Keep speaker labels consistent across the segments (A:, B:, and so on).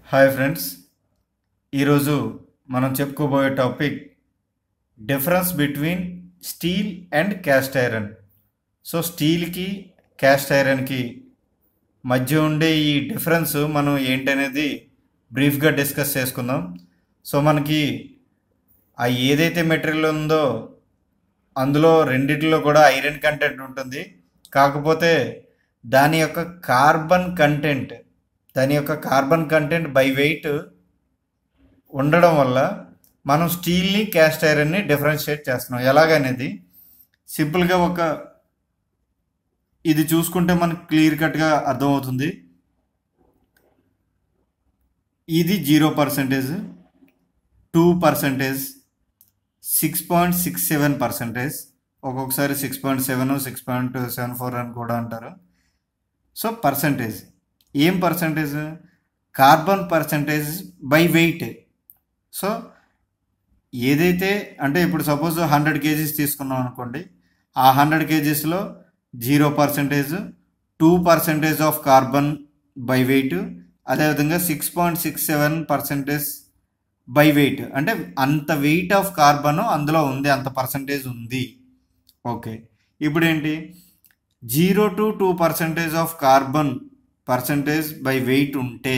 A: hi friends ఈరోజు మనం చెప్పుకోబోయే topic difference between steel and cast iron so స్టీల్కి క్యాస్ట్ ఐరన్కి మధ్య ఉండే ఈ డిఫరెన్స్ మనం ఏంటనేది బ్రీఫ్గా డిస్కస్ చేసుకుందాం సో మనకి ఆ ఏదైతే మెటీరియల్ ఉందో అందులో రెండిట్లో కూడా ఐరన్ కంటెంట్ ఉంటుంది కాకపోతే దాని యొక్క కార్బన్ కంటెంట్ దాని యొక్క కార్బన్ కంటెంట్ బై వెయిట్ ఉండడం వల్ల మనం స్టీల్ని క్యాస్ట్ ఐరన్ని డిఫరెన్షియేట్ చేస్తున్నాం ఎలాగనేది సింపుల్గా ఒక ఇది చూసుకుంటే మనకు క్లియర్ కట్గా అర్థమవుతుంది ఇది zero percentage two percentage six point six seven percentage ఒక్కొక్కసారి six point seven six point seven four అని కూడా అంటారు సో పర్సంటేజ్ ఏం percentage carbon percentage by weight so ఏదైతే అంటే ఇప్పుడు సపోజ్ హండ్రెడ్ కేజీస్ తీసుకున్నాం అనుకోండి ఆ హండ్రెడ్ కేజీస్లో zero percentage two percentage of carbon by weight అదేవిధంగా six point six seven percentage by weight అంటే అంత వెయిట్ ఆఫ్ కార్బన్ అందులో ఉంది అంత పర్సంటేజ్ ఉంది ఓకే ఇప్పుడు ఏంటి zero to two percentage of carbon percentage by weight ఉంటే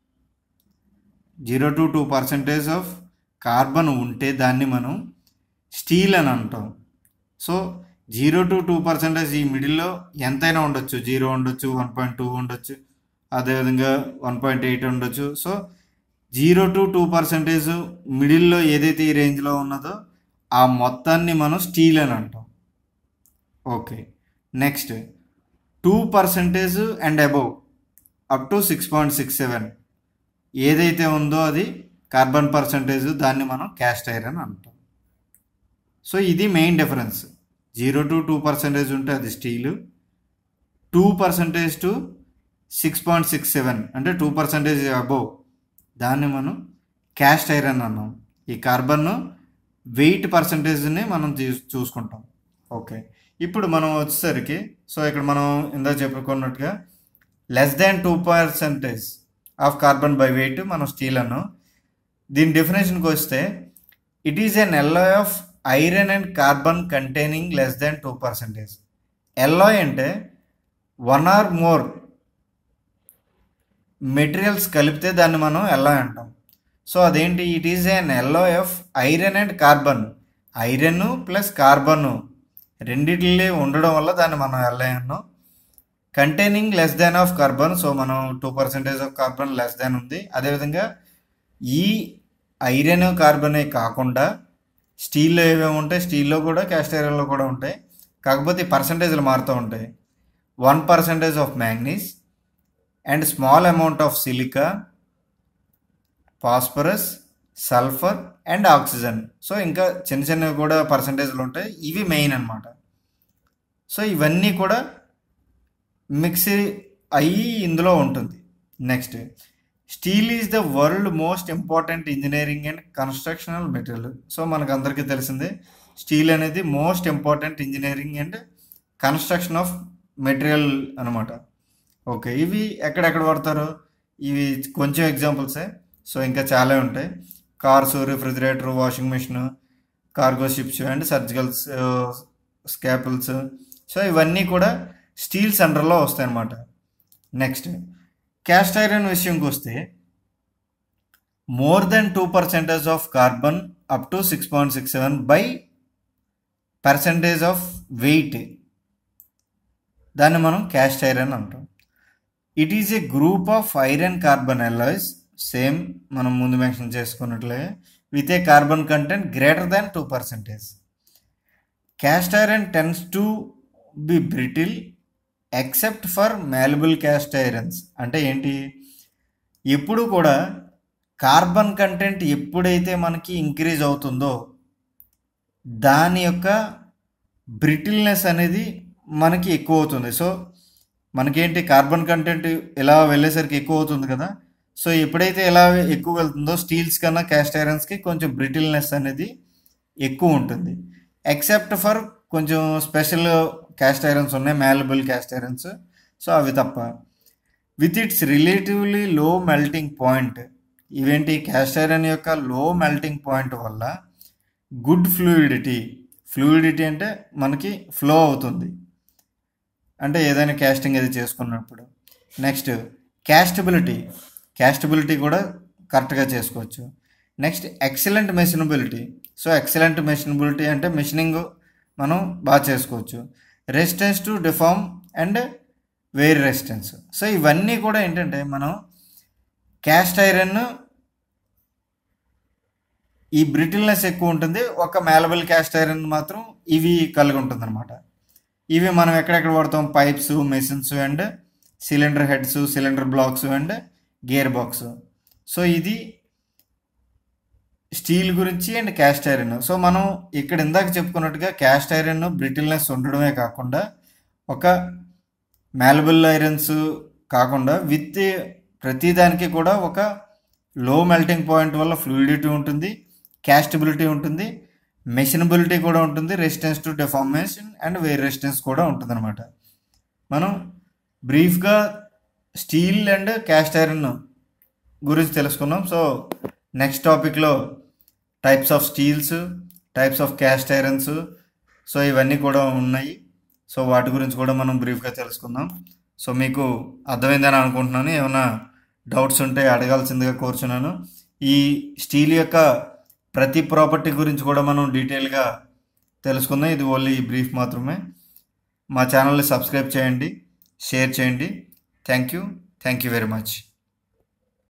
A: zero to two percentage of carbon ఉంటే దాన్ని మనం స్టీల్ అని అంటాం so zero to two percentage ఈ మిడిల్లో ఎంతైనా ఉండొచ్చు జీరో ఉండొచ్చు వన్ పాయింట్ టూ ఉండొచ్చు అదేవిధంగా వన్ పాయింట్ ఎయిట్ ఉండొచ్చు so zero to two percentage మిడిల్లో ఏదైతే ఈ రేంజ్లో ఉన్నదో ఆ మొత్తాన్ని మనం స్టీల్ అని అంటాం okay next two percentage and above up to six point six seven ఏదైతే ఉందో అది కార్బన్ పర్సంటేజ్ దాన్ని మనం క్యాస్ట్ ఐరన్ అంటాం సో ఇది main difference zero to two percentage ఉంటే అది steel two percentage to six point six seven అంటే టూ పర్సెంటేజ్ అబోవ్ దాన్ని మనం క్యాస్ట్ ఐరన్ అన్నాం ఈ కార్బన్ వెయిట్ పర్సంటేజ్ని మనం చూ- చూసుకుంటాం ఓకే ఇప్పుడు మనం వచ్చేసరికి సో ఇక్కడ మనం ఇందా చెప్పుకున్నట్టుగా less than two percentage of carbon by weight మనం స్టీల్ అన్నాం దీని డెఫినేషన్కి వస్తే it is an alloy of iron and carbon containing less than two percentage alloy అంటే వన్ ఆర్ మోర్ మెటీరియల్స్ కలిపితే దాన్ని మనం ఎల్లాయ్ అంటాం సో అదేంటి it is an alloy of iron and carbon iron plus carbon రెండిటిలో ఉండడం వల్ల దాన్ని మనం ఎల్లాయ్ అన్నాం containing less than of carbon so మనం two percentage of carbon less than ఉంది అదేవిధంగా ఈ ఐరన్ కార్బనే కాకుండా స్టీల్లో ఏమేమి ఉంటాయి స్టీల్లో కూడా క్యాస్ట్ ఐరన్లో కూడా ఉంటాయి కాకపోతే పర్సంటేజ్లు మారుతూ ఉంటాయి one percentage of manganese and small amount of silica phosphorus sulphur and oxygen so ఇంకా చిన్న చిన్నవి కూడా పర్సంటేజ్లు ఉంటాయి ఇవి మెయిన్ అన్నమాట సో ఇవన్నీ కూడా మిక్స్ అయ్యి ఇందులో ఉంటుంది next steel is the world most important engineering and constructional material so మనకు అందరికీ తెలిసిందే స్టీల్ అనేది most important engineering and construction of material అనమాట ఓకే ఇవి ఎక్కడెక్కడ వాడతారు ఇవి కొంచెం ఎగ్జాంపుల్సే సో ఇంకా చాలా ఉంటాయి cars refrigerator washing machine cargo ships and surgical scalpels so ఇవన్నీ కూడా స్టీల్స్ అండర్లో వస్తాయి అన్నమాట నెక్స్ట్ క్యాస్ట్ ఐరన్ విషయంకి వస్తే more than two percentage of carbon up to six point six seven by percentage of weight దాన్ని మనం క్యాస్ట్ ఐరన్ అంటాం it is a group of iron carbon alloys same మనం ముందు mention చేసుకున్నట్లే with a carbon content greater than two percentage cast iron tends to be brittle except for malleable cast irons అంటే ఏంటి ఎప్పుడు కూడా carbon content ఎప్పుడైతే మనకి increase అవుతుందో దాని యొక్క బ్రిటిల్నెస్ అనేది మనకి ఎక్కువ అవుతుంది సో మనకేంటి కార్బన్ కంటెంట్ ఇలా వెళ్ళేసరికి ఎక్కువ అవుతుంది కదా సో ఎప్పుడైతే ఇలా ఎక్కువ వెళ్తుందో స్టీల్స్ కన్నా క్యాస్ట్ ఐరన్స్కి కొంచెం బ్రిటిల్నెస్ అనేది ఎక్కువ ఉంటుంది ఎక్సెప్ట్ ఫర్ కొంచెం స్పెషల్ క్యాస్ట్ ఐరన్స్ ఉన్నాయి మ్యాలబుల్ క్యాస్ట్ ఐరన్స్ సో అవి తప్ప with its relatively low melting point ఇవేంటి క్యాస్ట్ ఐరన్ యొక్క లో మెల్టింగ్ పాయింట్ వల్ల గుడ్ ఫ్లూయిడిటీ ఫ్లూయిడిటీ అంటే మనకి ఫ్లో అవుతుంది అంటే ఏదైనా క్యాస్టింగ్ అది చేసుకున్నప్పుడు నెక్స్ట్ క్యాస్టబిలిటీ క్యాస్టబిలిటీ కూడా కరెక్ట్గా చేసుకోవచ్చు next excellent machinability so excellent machinability అంటే మెషినింగ్ మనం బాగా చేసుకోవచ్చు resistance to deform and wear resistance so ఇవన్నీ కూడా ఏంటంటే మనం క్యాస్ట్ ఐరన్ ఈ బ్రిటిల్నెస్ ఎక్కువ ఉంటుంది ఒక మ్యాలబుల్ క్యాస్ట్ ఐరన్ మాత్రం ఇవి కలిగి ఉంటుంది అనమాట ఇవి మనం ఎక్కడెక్కడ వాడతాం pipes machines and cylinder heads cylinder blocks and gear box so ఇది స్టీల్ గురించి అండ్ క్యాస్ట్ ఐరన్ సో మనం ఇక్కడ ఇందాక చెప్పుకున్నట్టుగా క్యాస్ట్ ఐరన్ బ్రిటిల్నెస్ ఉండడమే కాకుండా ఒక మ్యాలబుల్ ఐరన్స్ కాకుండా విత్ ప్రతిదానికి కూడా ఒక లో మెల్టింగ్ పాయింట్ వల్ల ఫ్లూయిడిటీ ఉంటుంది క్యాస్టబిలిటీ ఉంటుంది మెషినబిలిటీ కూడా ఉంటుంది resistance to deformation and wear resistance కూడా ఉంటుంది అనమాట మనం బ్రీఫ్గా స్టీల్ అండ్ క్యాస్ట్ ఐరన్ గురించి తెలుసుకున్నాం సో నెక్స్ట్ టాపిక్లో types of steels types of cast irons so ఇవన్నీ కూడా ఉన్నాయి సో వాటి గురించి కూడా మనం బ్రీఫ్గా తెలుసుకుందాం సో మీకు అర్థమైందని అనుకుంటున్నాను ఏమైనా డౌట్స్ ఉంటే అడగాల్సిందిగా కోరుచున్నాను ఈ స్టీల్ యొక్క ప్రతి ప్రాపర్టీ గురించి కూడా మనం డీటెయిల్గా తెలుసుకుందాం ఇది ఓన్లీ బ్రీఫ్ మాత్రమే మా ఛానల్ని సబ్స్క్రైబ్ చేయండి షేర్ చేయండి thank you thank you very much